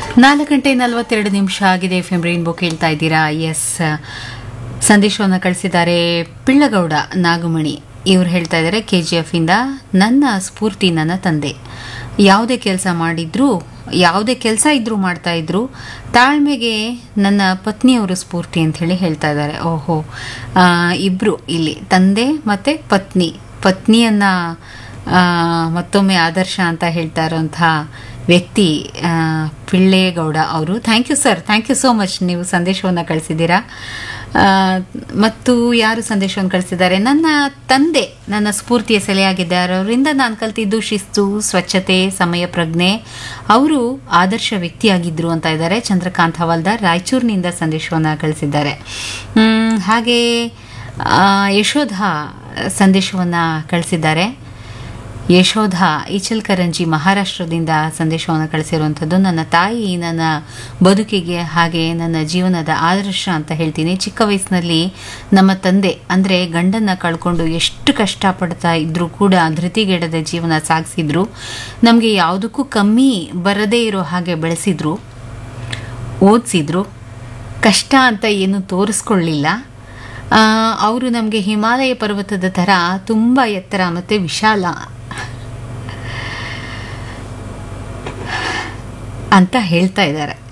ನಾಲ್ಕು ಗಂಟೆ ನಲವತ್ತೆರಡು ನಿಮಿಷ ಆಗಿದೆ ಎಫ್ ಎಂ ರೈನ್ಬೋ ಕೇಳ್ತಾ ಇದ್ದೀರಾ ಎಸ್ ಸಂದೇಶವನ್ನು ಕಳಿಸಿದ್ದಾರೆ ಪಿಳ್ಳಗೌಡ ನಾಗಮಣಿ ಇವ್ರು ಹೇಳ್ತಾ ಇದ್ದಾರೆ ಕೆ ಜಿ ಎಫಿಂದ ನನ್ನ ಸ್ಫೂರ್ತಿ ನನ್ನ ತಂದೆ ಯಾವುದೇ ಕೆಲಸ ಮಾಡಿದ್ರು ಯಾವುದೇ ಕೆಲಸ ಇದ್ರೂ ಮಾಡ್ತಾ ಇದ್ರು ತಾಳ್ಮೆಗೆ ನನ್ನ ಪತ್ನಿಯವರು ಸ್ಫೂರ್ತಿ ಅಂತ ಹೇಳಿ ಹೇಳ್ತಾ ಇದ್ದಾರೆ ಓಹೋ ಆ, ಇಬ್ರು ಇಲ್ಲಿ ತಂದೆ ಮತ್ತೆ ಪತ್ನಿ ಪತ್ನಿಯನ್ನ ಆ, ಮತ್ತೊಮ್ಮೆ ಆದರ್ಶ ಅಂತ ಹೇಳ್ತಾ ಇರೋಂಥ ವ್ಯಕ್ತಿ ಆ, ಪಿಳ್ಳೇಗೌಡ ಅವರು thank you sir thank you so much ನೀವು ಸಂದೇಶವನ್ನು ಕಳಿಸಿದ್ದೀರಾ ಆ, ಮತ್ತು ಯಾರು ಸಂದೇಶವನ್ನು ಕಳಿಸಿದ್ದಾರೆ ನನ್ನ ತಂದೆ ನನ್ನ ಸ್ಫೂರ್ತಿಯ ಸೆಲೆಯಾಗಿದ್ದಾರೆ ಅವರಿಂದ ನಾನು ಕಲ್ತಿದ್ದು ಶಿಸ್ತು ಸ್ವಚ್ಛತೆ ಸಮಯ ಪ್ರಜ್ಞೆ ಅವರು ಆದರ್ಶ ವ್ಯಕ್ತಿಯಾಗಿದ್ದರು ಅಂತ ಇದ್ದಾರೆ ಚಂದ್ರಕಾಂತ್ ಹವಾಲ್ದಾರ್ ರಾಯಚೂರಿನಿಂದ ಸಂದೇಶವನ್ನು ಕಳಿಸಿದ್ದಾರೆ ಮ್, ಹಾಗೆ ಆ, ಯಶೋಧ ಸಂದೇಶವನ್ನು ಕಳಿಸಿದ್ದಾರೆ ಯಶೋಧ ಈಚಲ್ಕರಂಜಿ ಮಹಾರಾಷ್ಟ್ರದಿಂದ ಸಂದೇಶವನ್ನು ಕಳಿಸಿರುವಂಥದ್ದು ನನ್ನ ತಾಯಿ ನನ್ನ ಬದುಕಿಗೆ ಹಾಗೆ ನನ್ನ ಜೀವನದ ಆದರ್ಶ ಅಂತ ಹೇಳ್ತೀನಿ ಚಿಕ್ಕ ವಯಸ್ಸಿನಲ್ಲಿ ನಮ್ಮ ತಂದೆ ಅಂದರೆ ಗಂಡನ್ನ ಕಳ್ಕೊಂಡು ಎಷ್ಟು ಕಷ್ಟಪಡ್ತಾ ಇದ್ರೂ ಕೂಡ ಧೃತಿಗೆಡದ ಜೀವನ ಸಾಗಿಸಿದ್ರು ನಮಗೆ ಯಾವುದಕ್ಕೂ ಕಮ್ಮಿ ಬರದೇ ಇರೋ ಹಾಗೆ ಬೆಳೆಸಿದ್ರು ಓದಿಸಿದ್ರು ಕಷ್ಟ ಅಂತ ಏನು ತೋರಿಸ್ಕೊಳ್ಳಿಲ್ಲ ಅವರು ನಮಗೆ ಹಿಮಾಲಯ ಪರ್ವತದ ಥರ ತುಂಬ ಎತ್ತರ ಮತ್ತು ವಿಶಾಲ ಅಂತ ಹೇಳ್ತಾ ಇದ್ದಾರೆ